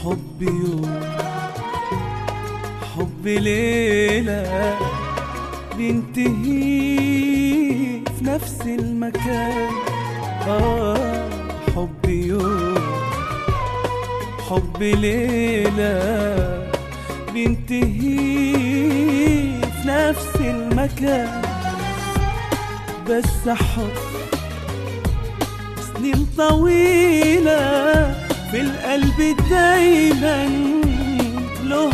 حب يوم حب ليلة بينتهي في نفس المكان آه حب يوم حب ليلة بينتهي في نفس المكان بس حب سنين طويلة في القلب دايما له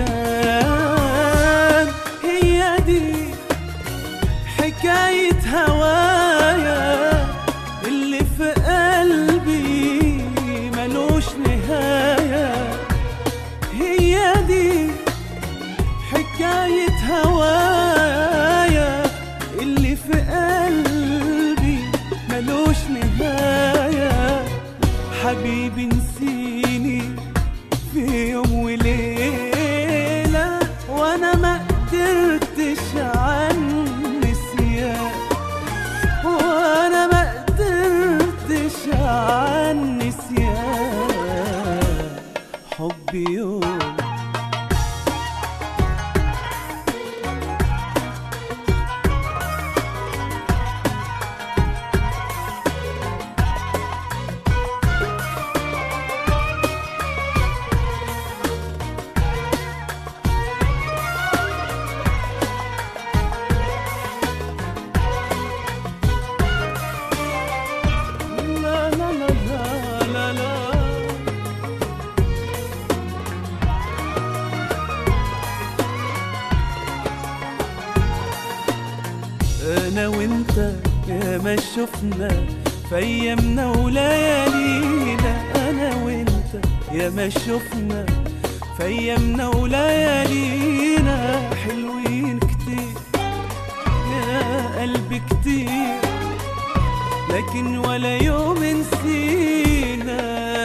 مكان هي دي حكاية هوايا اللي في قلبي ملوش نهاية هي دي حكاية هوايا اللي في قلبي ملوش نهاية حبيبي نسيني في يوم وليلة وانا ما قدرتش عن نسيان وانا ما قدرتش عن نسيان حب يوم لا لا لا لا لا لا انا وانت يا ما شفنا في ايامنا وليالينا انا وانت يا ما شفنا في ايامنا وليالينا حلوين كتير يا قلبي كتير لكن ولا يوم نسينا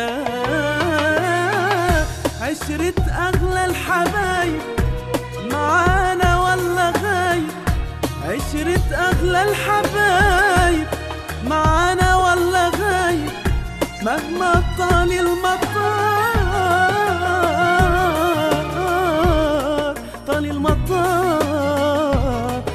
عشرة أغلى الحبايب معانا ولا غايب عشرة أغلى الحبايب معانا ولا غايب مهما طال المطار طال المطار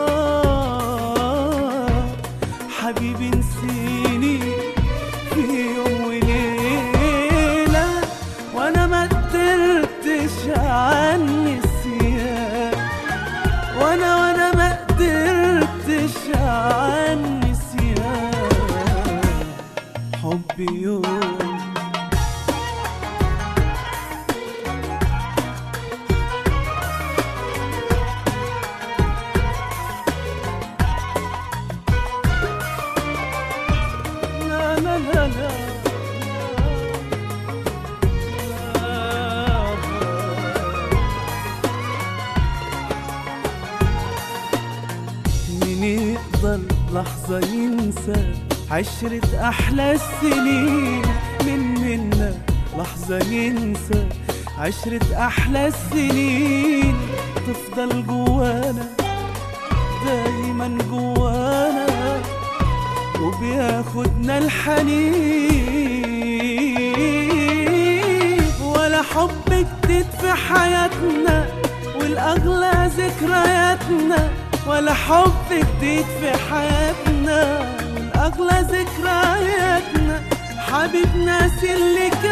حبيبي نسيني في يوم وليلة وانا ما قدرتش عن نسيان وانا وانا ما قدرتش عن نسيان حب يوم لا لا لا لا مين يقدر لحظة ينسى عشرة أحلى السنين من منا لحظة ينسى عشرة أحلى السنين تفضل جوانا دايما جوانا وبياخدنا الحنين ولا حب جديد في حياتنا والأغلى ذكرياتنا ولا حب جديد في حياتنا والأغلى ذكرياتنا حبيب ناس اللي كان